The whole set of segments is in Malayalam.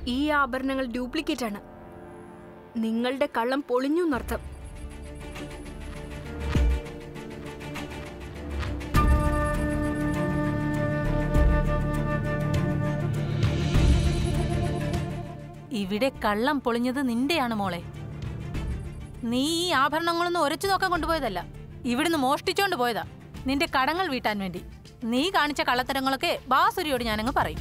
ഈ ആഭരണങ്ങൾ ഡ്യൂപ്ലിക്കേറ്റ് ആണ് നിങ്ങളുടെ കള്ളം പൊളിഞ്ഞു എന്നർത്ഥം ഇവിടെ കള്ളം പൊളിഞ്ഞത് നിന്റെയാണ് മോളെ നീ ഈ ആഭരണങ്ങളൊന്നും ഒരച്ചു നോക്കാൻ കൊണ്ടുപോയതല്ല ഇവിടുന്ന് മോഷ്ടിച്ചോണ്ട് പോയതാ നിന്റെ കടങ്ങൾ വീട്ടാൻ വേണ്ടി നീ കാണിച്ച കള്ളത്തരങ്ങളൊക്കെ ബാസുരിയോട് ഞാനങ്ങ് പറയും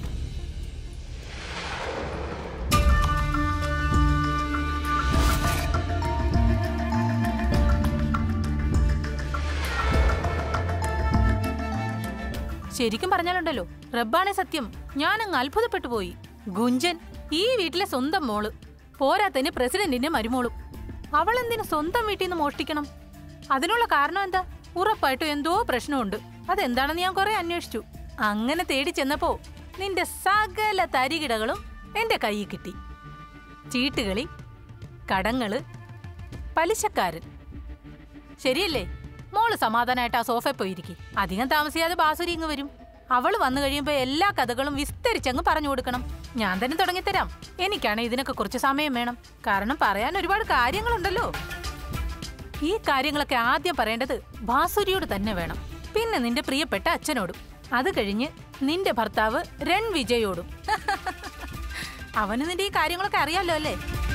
ശരിക്കും പറഞ്ഞാലുണ്ടല്ലോ റബ്ബാണെ സത്യം ഞാനങ്ങ് അത്ഭുതപ്പെട്ടു പോയി ഗുഞ്ചൻ ഈ വീട്ടിലെ സ്വന്തം മോള് പോരാത്തതിന് പ്രസിഡന്റിന്റെ മരുമോളും അവൾ എന്തിനു സ്വന്തം വീട്ടിൽ നിന്ന് മോഷ്ടിക്കണം അതിനുള്ള കാരണം എന്താ ഉറപ്പായിട്ടും എന്തോ പ്രശ്നമുണ്ട് അതെന്താണെന്ന് ഞാൻ കുറെ അന്വേഷിച്ചു അങ്ങനെ തേടി ചെന്നപ്പോ നിന്റെ സകല തരികിടകളും എന്റെ കയ്യിൽ കിട്ടി ചീട്ടുകളി കടങ്ങള് പലിശക്കാരൻ ശരിയല്ലേ മോള് സമാധാനമായിട്ട് ആ സോഫയിൽ പോയിരിക്കും അധികം താമസിയാതെ ബാസുരി ഇങ്ങ് വരും അവള് വന്നു കഴിയുമ്പോ എല്ലാ കഥകളും വിസ്തരിച്ചങ്ങ് പറഞ്ഞു കൊടുക്കണം ഞാൻ തന്നെ തുടങ്ങിത്തരാം എനിക്കാണ് ഇതിനൊക്കെ കുറച്ച് സമയം വേണം കാരണം പറയാൻ ഒരുപാട് കാര്യങ്ങളുണ്ടല്ലോ ഈ കാര്യങ്ങളൊക്കെ ആദ്യം പറയേണ്ടത് ബാസുരിയോട് തന്നെ വേണം പിന്നെ നിന്റെ പ്രിയപ്പെട്ട അച്ഛനോടും അത് കഴിഞ്ഞ് നിന്റെ ഭർത്താവ് രൺ വിജയോടും അവന് നിന്റെ ഈ കാര്യങ്ങളൊക്കെ അറിയാലോ അല്ലേ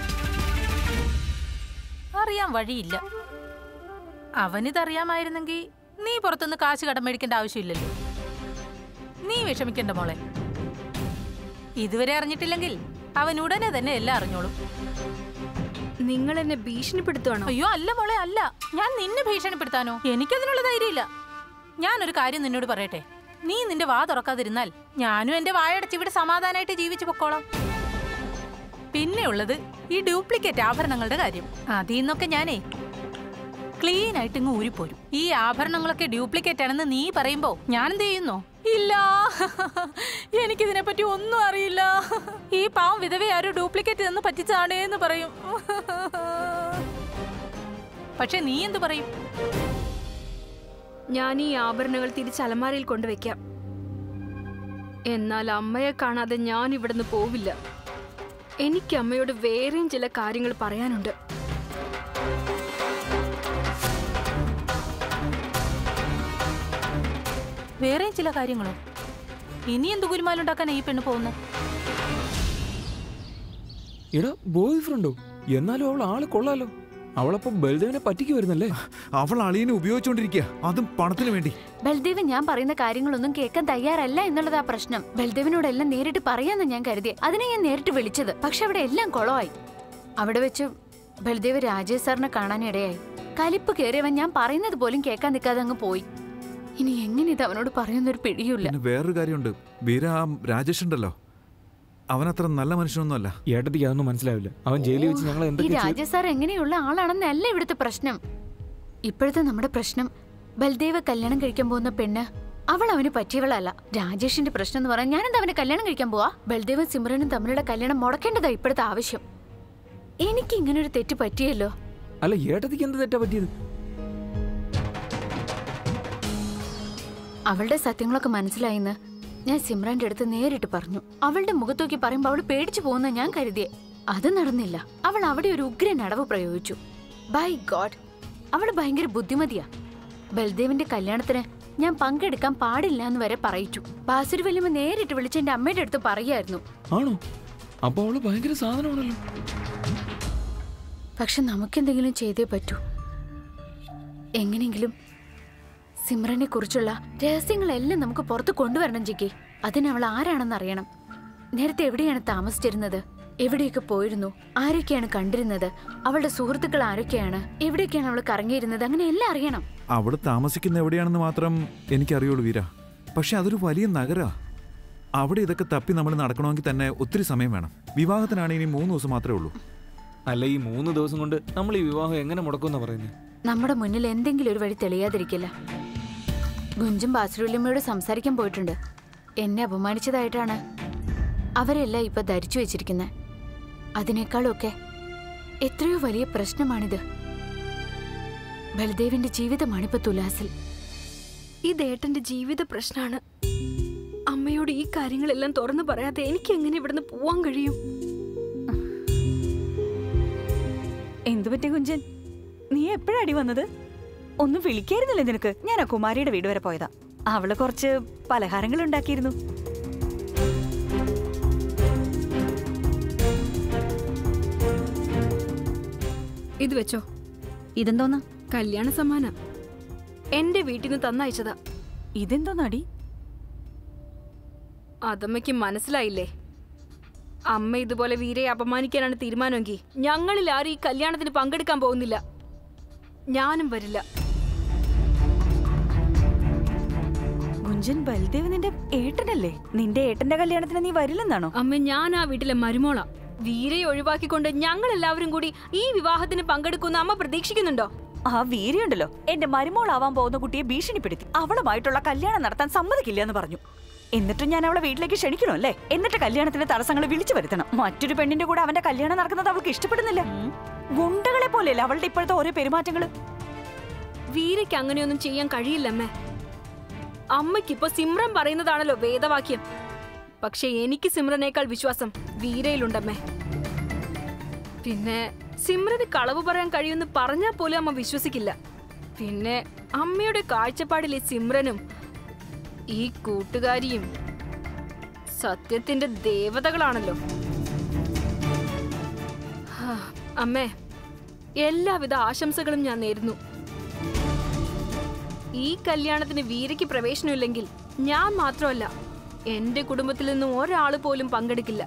അറിയാൻ വഴിയില്ല അവനിതറിയാമായിരുന്നെങ്കിൽ നീ പുറത്തുനിന്ന് കാശ് കടം മേടിക്കേണ്ട ആവശ്യമില്ലല്ലോ നീ വിഷമിക്കണ്ട മോളെ ഇതുവരെ അറിഞ്ഞിട്ടില്ലെങ്കിൽ അവൻ ഉടനെ തന്നെ എല്ലാം അറിഞ്ഞോളും നിങ്ങൾ എന്നെ ഭീഷണിപ്പെടുത്തുവാണോ അയ്യോ അല്ല മോളെ അല്ല ഞാൻ നിന്നെ ഭീഷണിപ്പെടുത്താനോ എനിക്കതിനുള്ള ധൈര്യമില്ല ഞാനൊരു കാര്യം നിന്നോട് പറയട്ടെ നീ നിന്റെ വാ തുറക്കാതിരുന്നാൽ ഞാനും എന്റെ വായടച്ച് ഇവിടെ സമാധാനമായിട്ട് ജീവിച്ചു പൊക്കോളാം പിന്നെ ഉള്ളത് ഈ ഡ്യൂപ്ലിക്കേറ്റ് ആഭരണങ്ങളുടെ കാര്യം അതിൽ നിന്നൊക്കെ ഞാനേ ക്ലീൻ ആയിട്ട് ഇങ്ങ് ഊരിപ്പോരും ഈ ആഭരണങ്ങളൊക്കെ ഡ്യൂപ്ലിക്കേറ്റ് ആണെന്ന് നീ പറയുമ്പോ ഞാൻ എന്ത് ചെയ്യുന്നോ ഇല്ല എനിക്കിതിനെ പറ്റി ഒന്നും അറിയില്ല ഈ പാവം വിധവ ആരും ഡ്യൂപ്ലിക്കേറ്റ് എന്ന് പറ്റിച്ചാണേ എന്ന് പറയും പക്ഷെ നീ എന്തു പറയും ഞാൻ ഈ ആഭരണങ്ങൾ തിരിച്ച് അലമാരയിൽ കൊണ്ടുവയ്ക്കാം എന്നാൽ അമ്മയെ കാണാതെ ഞാൻ ഇവിടുന്ന് പോവില്ല എനിക്ക് അമ്മയോട് വേറെയും ചില കാര്യങ്ങൾ പറയാനുണ്ട് വേറെയും ചില കാര്യങ്ങളോ ഇനി എന്ത് ഗുരുമാലുണ്ടാക്കാനാ ഈ പെണ്ണ് പോകുന്നത് എടാ ബോയ് ഫ്രണ്ടോ എന്നാലും അവൾ ആള് കൊള്ളാലോ അവളപ്പോ ബൽദേവിനെ പറ്റിക്ക് വരുന്നല്ലേ അവൾ അളിയനെ ഉപയോഗിച്ചുകൊണ്ടിരിക്കുക അതും പണത്തിന് വേണ്ടി ബൽദേവ് ഞാൻ പറയുന്ന കാര്യങ്ങളൊന്നും കേൾക്കാൻ തയ്യാറല്ല എന്നുള്ളതാ പ്രശ്നം ബൽദേവിനോടെല്ലാം നേരിട്ട് പറയാന്ന് ഞാൻ കരുതിയെ അതിനെ ഞാൻ നേരിട്ട് വിളിച്ചത് പക്ഷെ അവിടെ എല്ലാം കുളമായി അവിടെ വെച്ച് ബൽദേവ് രാജേഷ് സാറിനെ കാണാനിടയായി കലിപ്പ് കയറിയവൻ ഞാൻ പറയുന്നത് പോലും കേൾക്കാൻ നിൽക്കാതെ അങ്ങ് പോയി ഇനി എങ്ങനെ ഇത് അവനോട് പറയുന്നൊരു പിടിയുമില്ല പിന്നെ വേറൊരു കാര്യമുണ്ട് വീര ആ രാജേഷ് ഉണ്ടല്ലോ അവനത്ര നല്ല മനുഷ്യനൊന്നുമല്ല ഏട്ടത്തിക്ക് അതൊന്നും മനസ്സിലാവില്ല അവൻ ജയിലിൽ വെച്ച് ഞങ്ങൾ ഈ എന്തൊക്കെ ചെയ്തു? രാജേഷ് സാർ എങ്ങനെയുള്ള ആളാണെന്നല്ല ഇവിടുത്തെ പ്രശ്നം ഇപ്പോഴത്തെ നമ്മുടെ പ്രശ്നം ബൽദേവ് കല്യാണം കഴിക്കാൻ പോകുന്ന പെണ്ണ് അവൾ അവന് പറ്റിയവളല്ല രാജേഷിന്റെ പ്രശ്നം എന്ന് പറയാൻ ഞാനെന്താ അവനെ കല്യാണം കഴിക്കാൻ പോവാ ബൽദേവും സിമ്രനും തമ്മിലുള്ള കല്യാണം മുടക്കേണ്ടതാ ഇപ്പോഴത്തെ ആവശ്യം എനിക്ക് ഇങ്ങനെ ഒരു തെറ്റ് പറ്റിയല്ലോ അല്ല ഏട്ടത്തിക്ക് എന്ത് തെറ്റാ പറ്റിയത് അവളുടെ സത്യങ്ങളൊക്കെ മനസ്സിലായിന്ന് ഞാൻ സിമ്രാന്റെ അടുത്ത് നേരിട്ട് പറഞ്ഞു അവളുടെ മുഖത്തോക്കി പറയുമ്പോൾ അവൾ പേടിച്ചു പോകുന്ന ഞാൻ കരുതിയെ അത് നടന്നില്ല അവൾ അവിടെ ഒരു ഉഗ്രൻ അടവ് പ്രയോഗിച്ചു ബൈ ഗോഡ് അവൾ ഭയങ്കര ബുദ്ധിമതിയാ ബൽദേവിന്റെ കല്യാണത്തിന് ഞാൻ പങ്കെടുക്കാൻ പാടില്ല എന്ന് വരെ പറയിച്ചു ബാസുരി വല്യമ്മ നേരിട്ട് വിളിച്ച് എന്റെ അമ്മയുടെ അടുത്ത് പറയായിരുന്നു ആണോ അപ്പൊ അവള് ഭയങ്കര സാധനമാണല്ലോ പക്ഷെ നമുക്കെന്തെങ്കിലും ചെയ്തേ പറ്റൂ എങ്ങനെയെങ്കിലും സിമ്രനെ കുറിച്ചുള്ള രഹസ്യങ്ങളെല്ലാം നമുക്ക് പുറത്ത് കൊണ്ടുവരണം ജിക്കി അതിന് അവൾ ആരാണെന്ന് അറിയണം നേരത്തെ എവിടെയാണ് താമസിച്ചിരുന്നത് എവിടെയൊക്കെ പോയിരുന്നു ആരൊക്കെയാണ് കണ്ടിരുന്നത് അവളുടെ സുഹൃത്തുക്കൾ ആരൊക്കെയാണ് എവിടെയൊക്കെയാണ് അവൾ കറങ്ങിയിരുന്നത് അങ്ങനെ എല്ലാം അറിയണം അവിടെ താമസിക്കുന്ന എവിടെയാണെന്ന് മാത്രം എനിക്കറിയുള്ളൂ വീര പക്ഷെ അതൊരു വലിയ നഗരാ അവിടെ ഇതൊക്കെ തപ്പി നമ്മൾ നടക്കണമെങ്കിൽ തന്നെ ഒത്തിരി സമയം വേണം വിവാഹത്തിനാണ് ഇനി മൂന്ന് ദിവസം മാത്രമേ ഉള്ളൂ അല്ല ഈ മൂന്ന് ദിവസം കൊണ്ട് നമ്മൾ ഈ വിവാഹം എങ്ങനെ മുടക്കുമെന്നാ പറയുന്നത് നമ്മുടെ മുന്നിൽ എന്തെങ്കിലും ഒരു വഴി തെളിയാതിരിക്കില്ല ഗുഞ്ചും ബാസുരുള്ളിയമ്മയോട് സംസാരിക്കാൻ പോയിട്ടുണ്ട് എന്നെ അപമാനിച്ചതായിട്ടാണ് അവരെല്ലാം ഇപ്പൊ ധരിച്ചു വെച്ചിരിക്കുന്നത് അതിനേക്കാളൊക്കെ എത്രയോ വലിയ പ്രശ്നമാണിത് ബൽദേവിന്റെ ജീവിതമാണിപ്പോ തുലാസിൽ ഇത് ഏട്ടന്റെ ജീവിത പ്രശ്നമാണ് അമ്മയോട് അമ്മയോട് ഈ കാര്യങ്ങളെല്ലാം തുറന്നു പറയാതെ എനിക്ക് എങ്ങനെ ഇവിടുന്ന് പോവാൻ കഴിയും എന്തു പറ്റി കുഞ്ചൻ നീ എപ്പോഴാടി വന്നത് ഒന്നും വിളിക്കായിരുന്നില്ലേ നിനക്ക് ഞാൻ ആ കുമാരിയുടെ വീട് വരെ പോയതാ അവള് കുറച്ച് പലഹാരങ്ങൾ ഉണ്ടാക്കിയിരുന്നു ഇത് വെച്ചോ ഇതെന്തോന്നാ കല്യാണ സമ്മാനം എന്റെ വീട്ടിൽ നിന്ന് തന്നയച്ചതാ ഇതെന്തോന്നാടി അതമ്മയ്ക്ക് മനസ്സിലായില്ലേ അമ്മ ഇതുപോലെ വീരയെ അപമാനിക്കാനാണ് തീരുമാനമെങ്കിൽ ഞങ്ങളിൽ ആരും ഈ കല്യാണത്തിന് പങ്കെടുക്കാൻ പോകുന്നില്ല ഞാനും വരില്ല കുഞ്ചൻ ബൽദേവ് നിന്റെ ഏട്ടനല്ലേ നിന്റെ ഏട്ടന്റെ കല്യാണത്തിന് നീ വരില്ലെന്നാണോ അമ്മ ഞാൻ ആ വീട്ടിലെ മരുമോള വീരയെ ഒഴിവാക്കിക്കൊണ്ട് ഞങ്ങൾ എല്ലാവരും കൂടി ഈ വിവാഹത്തിന് പങ്കെടുക്കുന്ന അമ്മ പ്രതീക്ഷിക്കുന്നുണ്ടോ ആ വീരയുണ്ടല്ലോ എന്റെ മരുമോളാവാൻ പോകുന്ന കുട്ടിയെ ഭീഷണിപ്പെടുത്തി അവളുമായിട്ടുള്ള കല്യാണം നടത്താൻ സമ്മതിക്കില്ല എന്ന് പറഞ്ഞു എന്നിട്ടും ഞാൻ അവളെ വീട്ടിലേക്ക് ക്ഷണിക്കണോ അല്ലേ എന്നിട്ട് കല്യാണത്തിന്റെ തടസ്സങ്ങൾ വിളിച്ചു വരുത്തണം മറ്റൊരു പെണ്ണിന്റെ കൂടെ അവന്റെ കല്യാണം നടക്കുന്നത് അവൾക്ക് ഇഷ്ടപ്പെടുന്നില്ല ഗുണ്ടകളെ പോലെയല്ല അവളുടെ ഇപ്പോഴത്തെ ഓരോ പെരുമാറ്റങ്ങള് വീരയ്ക്ക് അങ്ങനെയൊന്നും ചെയ്യാൻ കഴിയില്ലമ്മേ അമ്മയ്ക്കിപ്പോ സിമ്രൻ പറയുന്നതാണല്ലോ വേദവാക്യം പക്ഷെ എനിക്ക് സിമ്രനേക്കാൾ വിശ്വാസം വീരയിലുണ്ടമ്മേ പിന്നെ സിമ്രന് കളവ് പറയാൻ കഴിയുമെന്ന് പറഞ്ഞാൽ പോലും അമ്മ വിശ്വസിക്കില്ല പിന്നെ അമ്മയുടെ കാഴ്ചപ്പാടിലെ സിമ്രനും ഈ കൂട്ടുകാരിയും സത്യത്തിന്റെ ദേവതകളാണല്ലോ ഹാ, അമ്മേ എല്ലാവിധ ആശംസകളും ഞാൻ നേരുന്നു ഈ കല്യാണത്തിന് വീരയ്ക്ക് പ്രവേശനമില്ലെങ്കിൽ ഞാൻ മാത്രമല്ല എന്റെ കുടുംബത്തിൽ നിന്നും ഒരാൾ പോലും പങ്കെടുക്കില്ല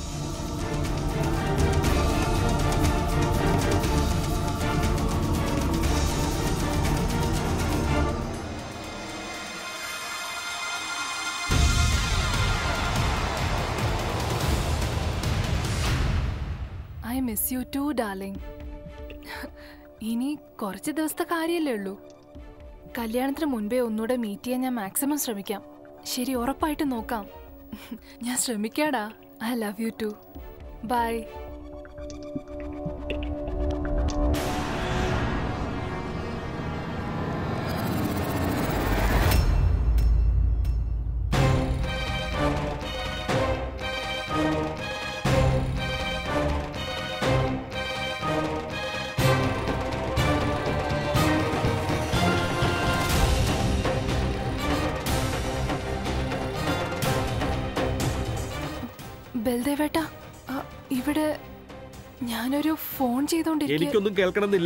I miss you too darling ഇനി കുറച്ച് ദിവസത്തെ കാര്യമല്ലേ ഉള്ളൂ കല്യാണത്തിന് മുൻപേ ഒന്നുകൂടെ മീറ്റ് ചെയ്യാൻ ഞാൻ മാക്സിമം ശ്രമിക്കാം ശരി ഉറപ്പായിട്ട് നോക്കാം ഞാൻ ശ്രമിക്കാടാ I love you too bye ബൽദേവേട്ട ആ, ഇവിടെ ഞാനൊരു ഫോൺ ചെയ്തോണ്ടിരിക്കുക എനിക്കൊന്നും കേൾക്കണമെന്നില്ല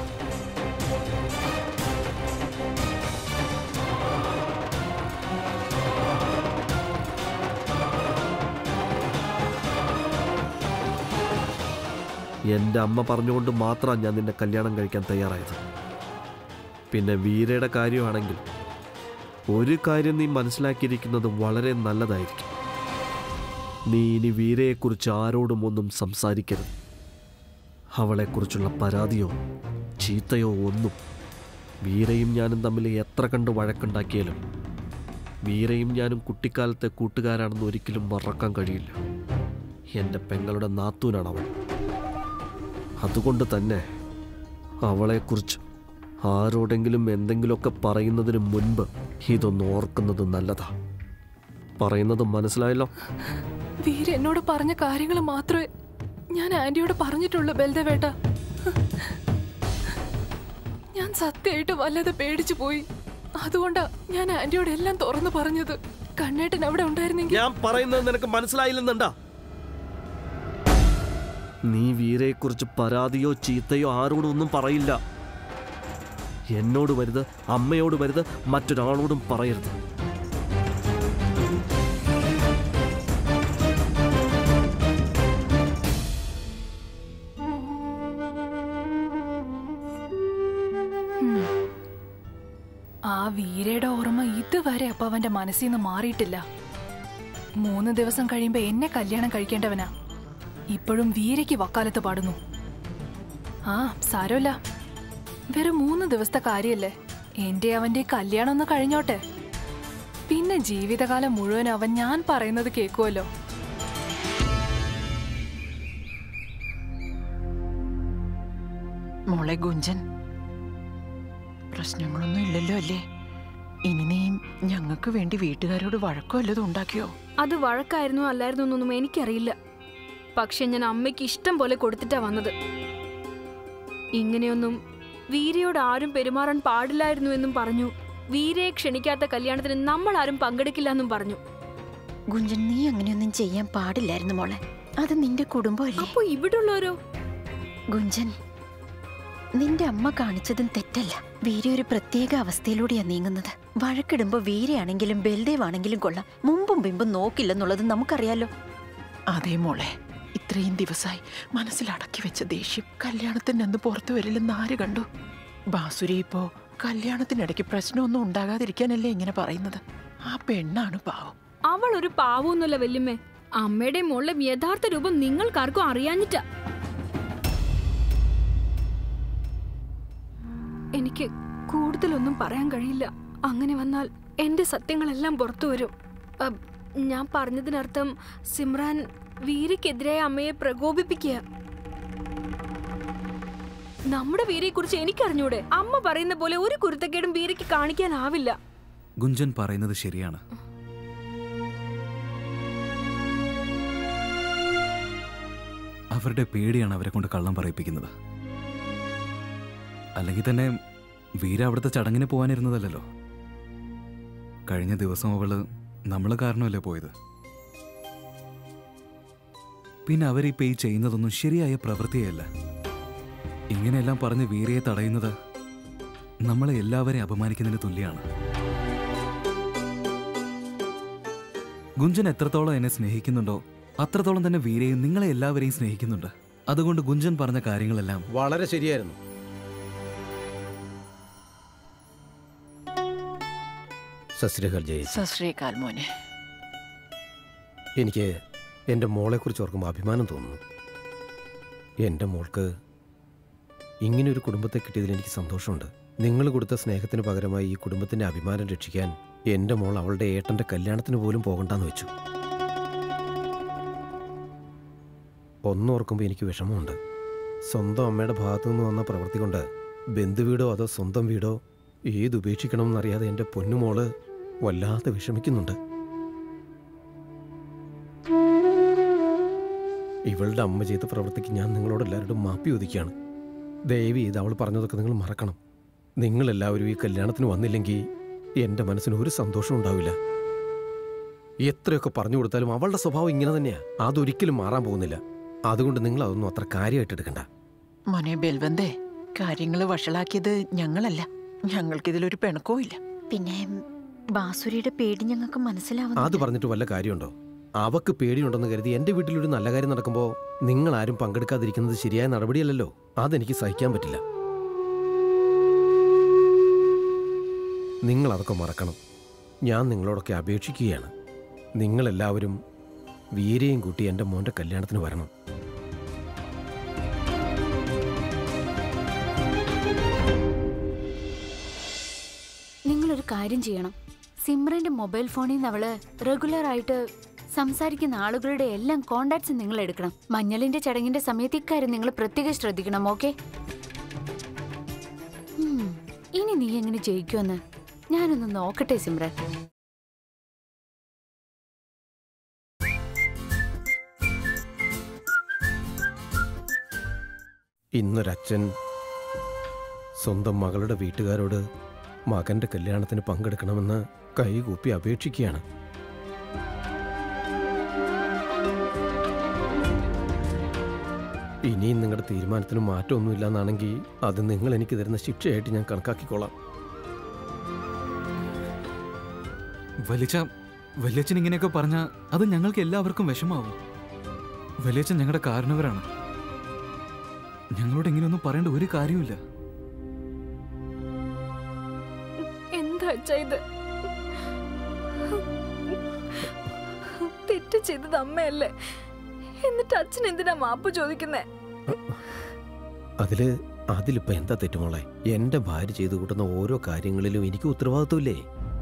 എന്റെ അമ്മ പറഞ്ഞുകൊണ്ട് മാത്രമാണ് ഞാൻ നിന്നെ കല്യാണം കഴിക്കാൻ തയ്യാറായത് പിന്നെ വീരയുടെ കാര്യമാണെങ്കിൽ ഒരു കാര്യം നീ മനസ്സിലാക്കിയിരിക്കുന്നത് വളരെ നല്ലതായിരിക്കും നീ ഇനി വീരയെക്കുറിച്ച് ആരോടും ഒന്നും സംസാരിക്കരുത് അവളെക്കുറിച്ചുള്ള പരാതിയോ ചീത്തയോ ഒന്നും വീരയും ഞാനും തമ്മിൽ എത്ര കണ്ട് വഴക്കുണ്ടാക്കിയാലും വീരയും ഞാനും കുട്ടിക്കാലത്തെ കൂട്ടുകാരാണെന്ന് ഒരിക്കലും മറക്കാൻ കഴിയില്ല എൻ്റെ പെങ്ങളുടെ നാത്തൂനാണ് അവൾ അതുകൊണ്ട് തന്നെ അവളെക്കുറിച്ച് ആരോടെങ്കിലും എന്തെങ്കിലുമൊക്കെ പറയുന്നതിന് മുൻപ് ഇതൊന്ന് ഓർക്കുന്നത് നല്ലതാ പറയുന്നത് മനസ്സിലായല്ലോ വീര എന്നോട് പറഞ്ഞ കാര്യങ്ങൾ മാത്രമേ ഞാൻ ആന്റിയോട് പറഞ്ഞിട്ടുള്ളൂ ബൽദേവേട്ട ഞാൻ സത്യമായിട്ട് വല്ലാതെ പേടിച്ചു പോയി അതുകൊണ്ടാ ഞാൻ ആന്റിയോട് എല്ലാം തുറന്നു പറഞ്ഞത് കണ്ണേട്ടൻ അവിടെ ഉണ്ടായിരുന്നെങ്കിൽ ഞാൻ പറയുന്നത് നിനക്ക് മനസ്സിലായില്ലെന്നുണ്ടാ നീ വീരയെക്കുറിച്ച് പരാതിയോ ചീത്തയോ ആരോടും ഒന്നും പറയില്ല എന്നോട് വരുത് അമ്മയോട് വരുത് മറ്റൊരാളോടും പറയരുത് ആ വീരയുടെ ഓർമ്മ ഇതുവരെ അപ്പൊ അവന്റെ മനസ്സിൽ നിന്ന് മാറിയിട്ടില്ല മൂന്ന് ദിവസം കഴിയുമ്പോ എന്നെ കല്യാണം കഴിക്കേണ്ടവനാ ഇപ്പോഴും വീരയ്ക്ക് വക്കാലത്ത് പാടുന്നു ആ സാരമില്ല വെറും മൂന്ന് ദിവസത്തെ കാര്യല്ലേ എന്റെ അവന്റെ കല്യാണം ഒന്ന് കഴിഞ്ഞോട്ടെ പിന്നെ ജീവിതകാലം മുഴുവൻ അവൻ ഞാൻ പറയുന്നത് കേൾക്കുമല്ലോ മോളെ ഗുഞ്ചൻ പ്രശ്നങ്ങളൊന്നും ഇല്ലല്ലോ അല്ലേ ഇനി നീ ഞങ്ങൾക്ക് വേണ്ടി വീട്ടുകാരോട് വഴക്കോ വല്ലതും ഉണ്ടാക്കിയോ അത് വഴക്കായിരുന്നോ അല്ലായിരുന്നോ എന്നൊന്നും എനിക്കറിയില്ല പക്ഷെ ഞാൻ അമ്മയ്ക്ക് ഇഷ്ടം പോലെ കൊടുത്തിട്ടാ വന്നത് ഇങ്ങനെയൊന്നും വീരയോട് ആരും പെരുമാറാൻ പാടില്ലായിരുന്നു എന്നും പറഞ്ഞു വീരയെ ക്ഷണിക്കാത്ത കല്യാണത്തിന് നമ്മൾ ആരും പങ്കെടുക്കില്ല എന്നും പറഞ്ഞു ഗുഞ്ചൻ നീ അങ്ങനെയൊന്നും ചെയ്യാൻ പാടില്ലായിരുന്നു മോളെ അത് നിന്റെ കുടുംബമല്ലേ അപ്പൊ ഇവിടുള്ളവരോ ഗുഞ്ചൻ നിന്റെ അമ്മ കാണിച്ചതും തെറ്റല്ല വീര ഒരു പ്രത്യേക അവസ്ഥയിലൂടെയാ നീങ്ങുന്നത് വഴക്കിടുമ്പോ വീരയാണെങ്കിലും ബൽദേവ് ആണെങ്കിലും കൊള്ളാം മുമ്പും പിമ്പും നോക്കില്ലെന്നുള്ളത് നമുക്കറിയാലോ അതേ മോളെ ഇത്രയും ദിവസമായി മനസ്സിലടക്കി വെച്ച ദേഷ്യം കല്യാണത്തിന് അന്ന് പുറത്തു വരില്ലെന്ന് ആര് കണ്ടു ബാസുരി ഇപ്പോ കല്യാണത്തിനിടയ്ക്ക് പ്രശ്നമൊന്നും ഉണ്ടാകാതിരിക്കാനല്ലേ ഇങ്ങനെ പറയുന്നത് ആ പെണ്ണാണ് പാവം അവൾ ഒരു പാവമൊന്നുമല്ല വല്യമ്മേ അമ്മയുടെ മോളുടെ യഥാർത്ഥ രൂപം നിങ്ങൾക്കാർക്കും അറിയാഞ്ഞിട്ടാ എനിക്ക് കൂടുതലൊന്നും പറയാൻ കഴിയില്ല അങ്ങനെ വന്നാൽ എന്റെ സത്യങ്ങളെല്ലാം പുറത്തു വരും അബ്, ഞാൻ പറഞ്ഞതിനർത്ഥം സിമ്രാൻ വീരയ്ക്കെതിരായ അമ്മയെ പ്രകോപിപ്പിക്കുക നമ്മുടെ വീരയെ കുറിച്ച് എനിക്കറിഞ്ഞൂടെ അമ്മ പറയുന്ന പോലെ ഒരു കുരുത്തക്കേടും വീരയ്ക്ക് കാണിക്കാനാവില്ല ഗുഞ്ചൻ പറയുന്നത് ശരിയാണ് അവരുടെ പേടിയാണ് അവരെ കൊണ്ട് കള്ളം പറയിപ്പിക്കുന്നത് അല്ലെങ്കിൽ തന്നെ വീര അവിടുത്തെ ചടങ്ങിന് പോകാനിരുന്നതല്ലല്ലോ കഴിഞ്ഞ ദിവസം അവള് നമ്മൾ കാരണമല്ലേ പോയത് പിന്നെ അവരിപ്പോ ഈ ചെയ്യുന്നതൊന്നും ശരിയായ പ്രവൃത്തിയല്ല ഇങ്ങനെയെല്ലാം പറഞ്ഞ് വീരയെ തടയുന്നത് നമ്മളെ എല്ലാവരെയും അപമാനിക്കുന്നതിന് തുല്യമാണ് ഗുഞ്ചൻ എത്രത്തോളം എന്നെ സ്നേഹിക്കുന്നുണ്ടോ അത്രത്തോളം തന്നെ വീരയും നിങ്ങളെ എല്ലാവരെയും സ്നേഹിക്കുന്നുണ്ട് അതുകൊണ്ട് ഗുഞ്ചൻ പറഞ്ഞ കാര്യങ്ങളെല്ലാം വളരെ ശരിയായിരുന്നു സസ്രികൾ ജയിച്ചു സശ്രീകാൽ മോനെ എനിക്ക് എൻ്റെ മോളെക്കുറിച്ച് ഓർക്കുമ്പോൾ അഭിമാനം തോന്നുന്നു എൻ്റെ മോൾക്ക് ഇങ്ങനൊരു കുടുംബത്തെ കിട്ടിയതിൽ എനിക്ക് സന്തോഷമുണ്ട് നിങ്ങൾ കൊടുത്ത സ്നേഹത്തിന് പകരമായി ഈ കുടുംബത്തിൻ്റെ അഭിമാനം രക്ഷിക്കാൻ എൻ്റെ മോൾ അവളുടെ ഏട്ടൻ്റെ കല്യാണത്തിന് പോലും പോകണ്ടെന്ന് വെച്ചു ഒന്നോർക്കുമ്പോൾ എനിക്ക് വിഷമമുണ്ട് സ്വന്തം അമ്മയുടെ ഭാഗത്തു നിന്ന് വന്ന പ്രവൃത്തി കൊണ്ട് ബന്ധുവീടോ അതോ സ്വന്തം വീടോ ഏത് ഉപേക്ഷിക്കണമെന്നറിയാതെ എൻ്റെ പൊന്നുമോള് വല്ലാതെ വിഷമിക്കുന്നുണ്ട് ഇവളുടെ അമ്മ ചെയ്ത പ്രവൃത്തിക്ക് ഞാൻ നിങ്ങളോട് എല്ലാവരോടും മാപ്പി ഒതുക്കിയാണ് ദയവ് ചെയ്ത് അവൾ പറഞ്ഞതൊക്കെ നിങ്ങൾ മറക്കണം നിങ്ങളെല്ലാവരും ഈ കല്യാണത്തിന് വന്നില്ലെങ്കിൽ എൻ്റെ മനസ്സിന് ഒരു സന്തോഷം ഉണ്ടാവില്ല എത്രയൊക്കെ പറഞ്ഞു കൊടുത്താലും അവളുടെ സ്വഭാവം ഇങ്ങനെ തന്നെയാ അതൊരിക്കലും മാറാൻ പോകുന്നില്ല അതുകൊണ്ട് നിങ്ങൾ അതൊന്നും അത്ര കാര്യമായിട്ട് എടുക്കണ്ട മോനെ ബൽവന്തേ കാര്യങ്ങൾ വഷളാക്കിയത് ഞങ്ങളല്ല ഞങ്ങൾക്കിതിലൊരു പിണക്കോ ഇല്ല പിന്നെ ബാസുരിയുടെ പേടി ഞങ്ങൾക്ക് മനസ്സിലാവുന്നു അത് പറഞ്ഞിട്ട് വല്ല കാര്യമുണ്ടോ അവക്ക് പേടിയുണ്ടെന്ന് കരുതി എൻ്റെ വീട്ടിലൊരു നല്ല കാര്യം നടക്കുമ്പോൾ നിങ്ങൾ ആരും പങ്കെടുക്കാതിരിക്കുന്നത് ശരിയായ നടപടിയല്ലല്ലോ അതെനിക്ക് സഹിക്കാൻ പറ്റില്ല നിങ്ങൾ അതൊക്കെ മറക്കണം ഞാൻ നിങ്ങളോടൊക്കെ അപേക്ഷിക്കുകയാണ് നിങ്ങളെല്ലാവരും വീരയും കൂട്ടി എൻ്റെ മോൻ്റെ കല്യാണത്തിന് വരണം നിങ്ങളൊരു കാര്യം ചെയ്യണം സിമ്രന്റെ മൊബൈൽ ഫോണിൽ നിന്ന് അവള് റെഗുലർ ആയിട്ട് സംസാരിക്കുന്ന ആളുകളുടെ എല്ലാം കോണ്ടാക്ട്സ് നിങ്ങൾ എടുക്കണം മഞ്ഞളിന്റെ ചടങ്ങിന്റെ സമയത്ത് ഇക്കാര്യം നിങ്ങൾ പ്രത്യേകം ശ്രദ്ധിക്കണം ഓക്കെ ഇനി നീ എങ്ങനെ ജയിക്കുമെന്ന് ഞാനൊന്ന് നോക്കട്ടെ സിമ്രൻ ഇന്നൊരച്ഛൻ സ്വന്തം മകളുടെ വീട്ടുകാരോട് മകന്റെ കല്യാണത്തിന് പങ്കെടുക്കണമെന്ന് കൈകൂപ്പി അപേക്ഷിക്കുകയാണ് ഇനിയും നിങ്ങളുടെ തീരുമാനത്തിന് മാറ്റമൊന്നുമില്ല എന്നാണെങ്കിൽ അത് നിങ്ങൾ എനിക്ക് തരുന്ന ശിക്ഷയായിട്ട് ഞാൻ കണക്കാക്കിക്കോളാം വലിച്ച വലിയച്ഛൻ ഇങ്ങനെയൊക്കെ പറഞ്ഞാൽ അത് ഞങ്ങൾക്ക് എല്ലാവർക്കും വിഷമാവും വലിയച്ഛൻ ഞങ്ങളുടെ കാരണവരാണ് ഞങ്ങളോട് ഇങ്ങനെയൊന്നും പറയേണ്ട ഒരു കാര്യമില്ല എന്താ അച്ഛാ ഇത് തെറ്റ് ചെയ്തത് അമ്മയല്ലേ എന്നിട്ട് അച്ഛൻ എന്തിനാ മാപ്പ് ചോദിക്കുന്നേ അതില് അതിലിപ്പോ എന്താ തെറ്റുമോളെ എന്റെ ഭാര്യ ചെയ്തു കൂട്ടുന്ന ഓരോ കാര്യങ്ങളിലും എനിക്ക് ഉത്തരവാദിത്വമില്ലേ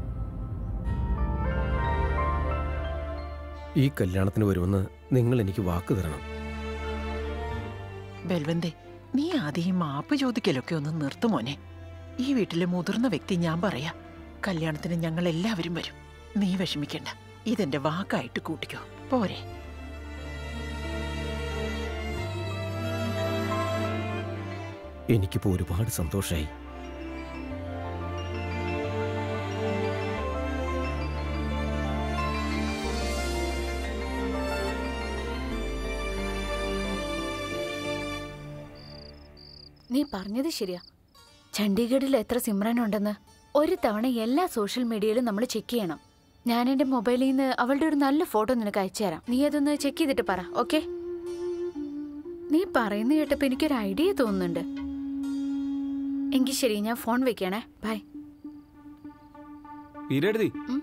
ഈ കല്യാണത്തിന് വരുമെന്ന് നിങ്ങൾ എനിക്ക് വാക്ക് തരണം ബൽവന്തേ നീ ആദ്യം ഈ മാപ്പ് ചോദിക്കലൊക്കെ ഒന്ന് നിർത്തുമോനെ ഈ വീട്ടിലെ മുതിർന്ന വ്യക്തി ഞാൻ പറയാ കല്യാണത്തിന് ഞങ്ങൾ എല്ലാവരും വരും നീ വിഷമിക്കണ്ട ഇതെന്റെ വാക്കായിട്ട് കൂട്ടിക്കോ പോരെ എനിക്കിപ്പോൾ ഒരുപാട് സന്തോഷമായി നീ പറഞ്ഞത് ശരിയാ ചണ്ഡീഗഡിൽ എത്ര സിമ്രാൻ ഉണ്ടെന്ന് ഒരു തവണ എല്ലാ സോഷ്യൽ മീഡിയയിലും നമ്മൾ ചെക്ക് ചെയ്യണം ഞാൻ എന്റെ മൊബൈലിൽ നിന്ന് അവളുടെ ഒരു നല്ല ഫോട്ടോ നിനക്ക് അയച്ചു തരാം നീ അതൊന്ന് ചെക്ക് ചെയ്തിട്ട് പറ ഓക്കെ നീ പറയുന്ന കേട്ടപ്പോ എനിക്കൊരു ഐഡിയ തോന്നുന്നുണ്ട് എങ്കിൽ ശരി ഞാൻ ഫോൺ വെക്കണേ ബൈ വീരെഴുതി ഉം.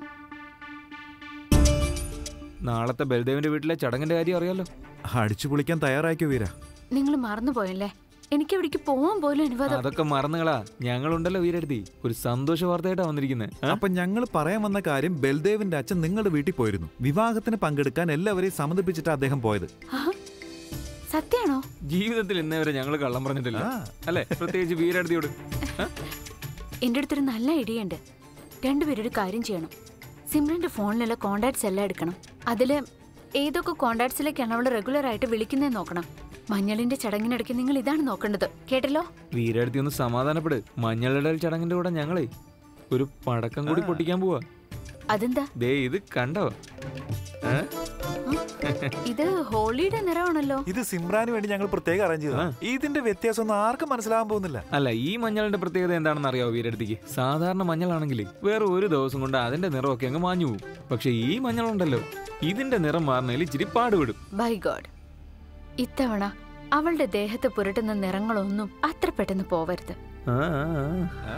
നാളത്തെ ബൽദേവിന്റെ വീട്ടിലെ ചടങ്ങിന്റെ കാര്യം അറിയാലോ അടിച്ചു പൊളിക്കാൻ തയ്യാറാക്കിയോ വീര നിങ്ങൾ മറന്നുപോയല്ലേ എനിക്ക് എവിടേക്ക് പോവാൻ പോലും അനുവാദം അതൊക്കെ മറന്നുകളാ ഞങ്ങളുണ്ടല്ലോ വീരെഴുതി ഒരു സന്തോഷ വാർത്തയായിട്ടാ വന്നിരിക്കുന്നത് അപ്പൊ ഞങ്ങൾ പറയാൻ വന്ന കാര്യം ബൽദേവിന്റെ അച്ഛൻ നിങ്ങളുടെ വീട്ടിൽ പോയിരുന്നു വിവാഹത്തിന് പങ്കെടുക്കാൻ എല്ലാവരെയും സമ്മതിപ്പിച്ചിട്ട് അദ്ദേഹം പോയത് ആഹാ. സത്യാണോ ജീവിതത്തിൽ ഇന്നേ വരെ ഞങ്ങൾ കള്ളം പറഞ്ഞിട്ടില്ല അല്ലെ പ്രത്യേകിച്ച് വീരെഴുതിയോട് എന്റെ അടുത്തൊരു നല്ല ഐഡിയ ഉണ്ട് രണ്ടുപേരും ഒരു കാര്യം ചെയ്യണം സിമ്രന്റെ ഫോണിലുള്ള കോണ്ടാക്ട്സ് എല്ലാം എടുക്കണം അതില് ഏതൊക്കെ കോണ്ടാക്ട്സിലേക്കാണ് അവൾ റെഗുലർ ആയിട്ട് വിളിക്കുന്നത് നോക്കണം മഞ്ഞളിന്റെ ചടങ്ങിനിടയ്ക്ക് നിങ്ങൾ ഇതാണ് നോക്കേണ്ടത് കേട്ടല്ലോ വീരെഴുതി ഒന്ന് സമാധാനപ്പെട് മഞ്ഞളിടൽ ചടങ്ങിന്റെ കൂടെ ഞങ്ങളെ ഒരു പടക്കം കൂടി പൊട്ടിക്കാൻ പോവാ അതെന്താ ദേ ഇത് കണ്ടോ ഏ? ഇത് ഹോളിയുടെ നിറമാണല്ലോ ഇത് സിമ്രാന് വേണ്ടി ഞങ്ങൾ പ്രത്യേകം അറേഞ്ച് ചെയ്തതാ ഇതിന്റെ വ്യത്യാസം ഒന്നും ആർക്കും മനസ്സിലാകാൻ പോകുന്നില്ല അല്ല ഈ മഞ്ഞളിന്റെ പ്രത്യേകത എന്താണെന്ന് അറിയാവോ വീരെടുത്തേക്ക് സാധാരണ മഞ്ഞളാണെങ്കിൽ വേറെ ഒരു ദിവസം കൊണ്ട് അതിന്റെ നിറമൊക്കെ അങ്ങ് മാഞ്ഞു പോകും പക്ഷെ ഈ മഞ്ഞളുണ്ടല്ലോ ഇതിന്റെ നിറം മാറുന്നതിൽ ഇച്ചിരി പാടുപെടും ബൈ ഗോഡ് ഇത്തവണ അവളുടെ ദേഹത്ത് പുരട്ടുന്ന നിറങ്ങളൊന്നും അത്ര പെട്ടെന്ന് പോവരുത് ആ, ആ, ആ.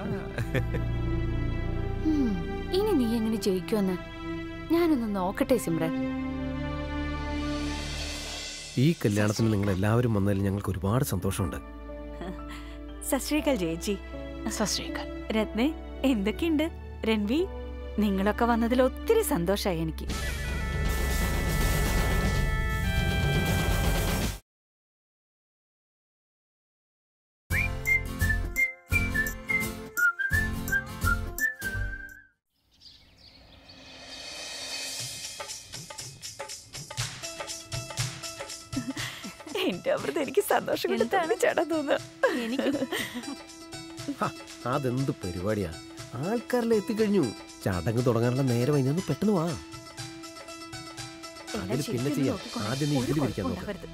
ഉം, ഇനി നീ എങ്ങനെ ജയിക്കുമെന്ന് ഞാനൊന്ന് നോക്കട്ടെ സിമ്രൻ ഈ കല്യാണത്തിന് നിങ്ങൾ എല്ലാവരും വന്നതിൽ ഞങ്ങൾക്ക് ഒരുപാട് സന്തോഷമുണ്ട് സശ്രീകൽ ചേച്ചി സശ്രീകൽ രത്നെ എന്തൊക്കെയുണ്ട് രൺവി നിങ്ങളൊക്കെ വന്നതിൽ ഒത്തിരി സന്തോഷമായി എനിക്ക് എന്റെ അമൃത എനിക്ക് സന്തോഷം കൊണ്ടാണ് ചേട്ടാ തോന്നുന്നത് ഹ, അതെന്ത് പരിപാടിയാ ആൾക്കാരെല്ലാം എത്തിക്കഴിഞ്ഞു ചടങ്ങ് തുടങ്ങാനുള്ള നേരം കഴിഞ്ഞൊന്ന് പെട്ടെന്ന് വാ അതിന് പിന്നെ ചെയ്യാം ആദ്യം നീ ഇതിൽ ഇരിക്കാൻ നോക്കാം ഉണ്ടാവരുത്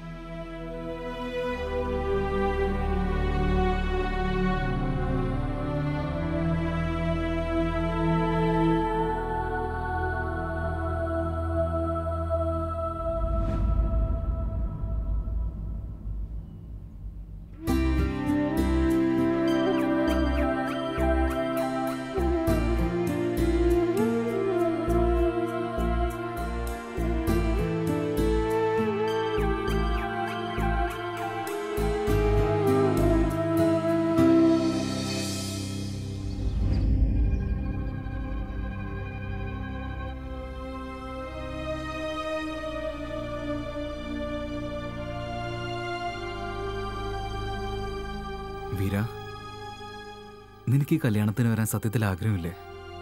വീര നിനക്ക് ഈ കല്യാണത്തിന് വരാൻ സത്യത്തിൽ ആഗ്രഹമില്ലേ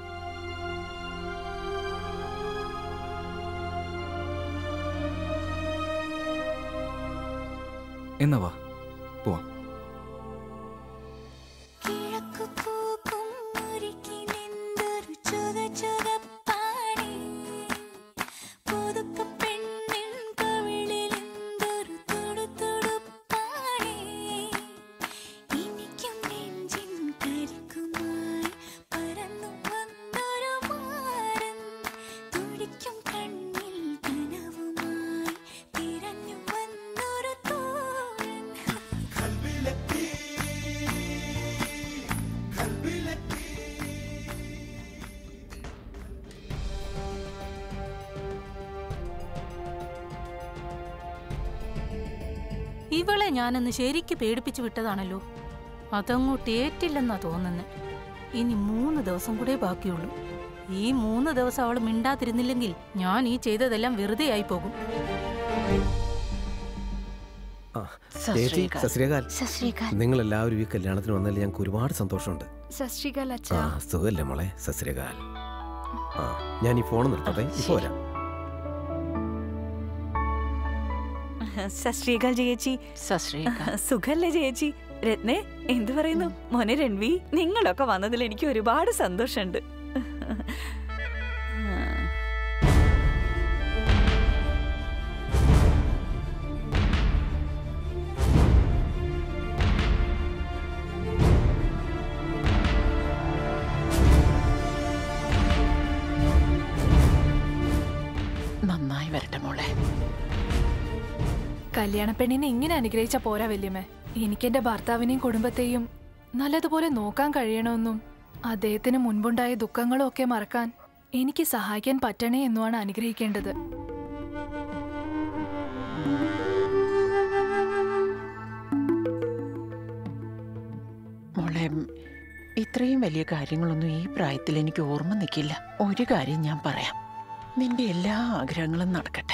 എന്നാ വാ പോവാം ഇവളെ ഞാനന്ന് ശരിക്ക് പേടിപ്പിച്ചു വിട്ടതാണല്ലോ അതങ്ങോട്ട് ഏറ്റില്ലെന്നാ തോന്നുന്നത് ഇനി മൂന്ന് ദിവസം കൂടെ ബാക്കിയുള്ളൂ ഈ മൂന്ന് ദിവസം അവൾ മിണ്ടാതിരുന്നില്ലെങ്കിൽ ഞാൻ ഈ ചെയ്തതെല്ലാം വെറുതെ ആയി പോകും ആ, ചേച്ചി സശ്രീകാൽ. സശ്രീകാൽ സശ്രീകാൽ നിങ്ങൾ എല്ലാവരും ഈ കല്യാണത്തിന് വന്നതിൽ ഞങ്ങൾക്ക് ഒരുപാട് സന്തോഷമുണ്ട് സശ്രീകാൽ ആ അച്ഛാ സുഖല്ലേ മോളെ സസ്രകാൽ ആ ഞാൻ ഈ ഫോൺ നിർത്തട്ടെ ഇപ്പൊ വരാം സശ്രീകാൽ ചേച്ചി സുഖല്ലേ ചേച്ചി രത്നേ എന്തു പറയുന്നു മോനെ രൺവി നിങ്ങളൊക്കെ വന്നതിൽ എനിക്ക് ഒരുപാട് സന്തോഷമുണ്ട് നന്നായി വരട്ടെ മോളെ കല്യാണ പെണ്ണിനെ ഇങ്ങനെ അനുഗ്രഹിച്ച പോരാ വല്യമ്മേ എനിക്കെന്റെ ഭർത്താവിനെയും കുടുംബത്തെയും നല്ലതുപോലെ നോക്കാൻ കഴിയണമെന്നും അദ്ദേഹത്തിന് മുൻപുണ്ടായ ദുഃഖങ്ങളും ഒക്കെ മറക്കാൻ എനിക്ക് സഹായിക്കാൻ പറ്റണേ എന്നുമാണ് അനുഗ്രഹിക്കേണ്ടത് മോളെ ഇത്രയും വലിയ കാര്യങ്ങളൊന്നും ഈ പ്രായത്തിൽ എനിക്ക് ഓർമ്മ നിൽക്കില്ല ഒരു കാര്യം ഞാൻ പറയാം നിന്റെ എല്ലാ ആഗ്രഹങ്ങളും നടക്കട്ടെ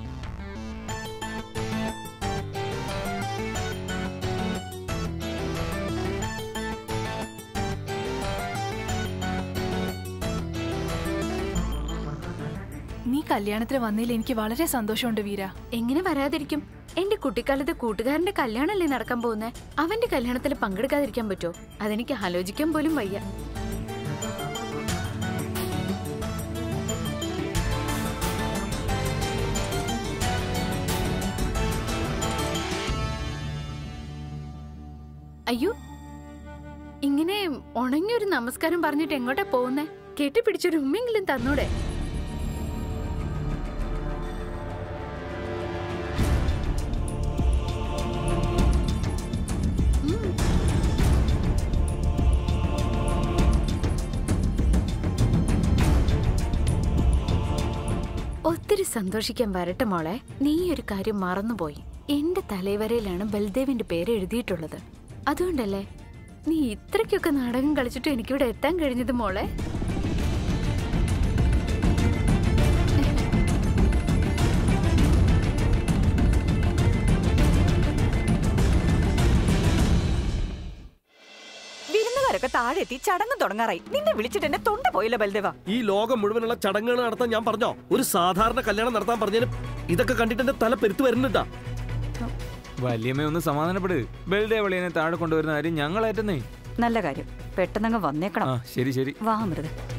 നീ കല്യാണത്തിന് വന്നതിൽ എനിക്ക് വളരെ സന്തോഷമുണ്ട് വീര എങ്ങനെ വരാതിരിക്കും എന്റെ കുട്ടിക്കാലത്ത് കൂട്ടുകാരന്റെ കല്യാണമല്ലേ നടക്കാൻ പോകുന്നേ അവന്റെ കല്യാണത്തിൽ പങ്കെടുക്കാതിരിക്കാൻ പറ്റുമോ അതെനിക്ക് ആലോചിക്കാൻ പോലും വയ്യ അയ്യോ ഇങ്ങനെ ഉണങ്ങിയൊരു നമസ്കാരം പറഞ്ഞിട്ട് എങ്ങോട്ടാ പോകുന്നേ കെട്ടിപ്പിടിച്ചൊരു ഉമ്മെങ്കിലും തന്നൂടെ ഒത്തിരി സന്തോഷിക്കാൻ വരട്ടെ മോളെ നീ ഒരു കാര്യം മറന്നുപോയി എന്റെ തലവരയിലാണ് ബൽദേവിന്റെ പേര് എഴുതിയിട്ടുള്ളത് അതുകൊണ്ടല്ലേ നീ ഇത്രയ്ക്കൊക്കെ നാടകം കളിച്ചിട്ട് എനിക്കിവിടെ എത്താൻ കഴിഞ്ഞത് മോളെ വിരുന്നുകാരൊക്കെ താഴെ എത്തി ചടങ്ങ് തുടങ്ങാറായി നിന്നെ വിളിച്ചിട്ട് എന്നെ തൊണ്ട പോയില്ല ബൽദേവ ഈ ലോകം മുഴുവനുള്ള ചടങ്ങുകൾ നടത്താൻ ഞാൻ പറഞ്ഞോ ഒരു സാധാരണ കല്യാണം നടത്താൻ പറഞ്ഞതിന് ഇതൊക്കെ കണ്ടിട്ട് എന്റെ തല പെരുത്ത് വരുന്നുണ്ടാ വല്യമ്മ ഒന്ന് സമാധാനപ്പെട് ബൽദേവളിയനെ താഴെ കൊണ്ടുവരുന്ന കാര്യം ഞങ്ങളേറ്റുന്നേ നല്ല കാര്യം പെട്ടെന്നങ്ങ് വന്നേക്കണം ആ ശരി ശരി വാ അമൃത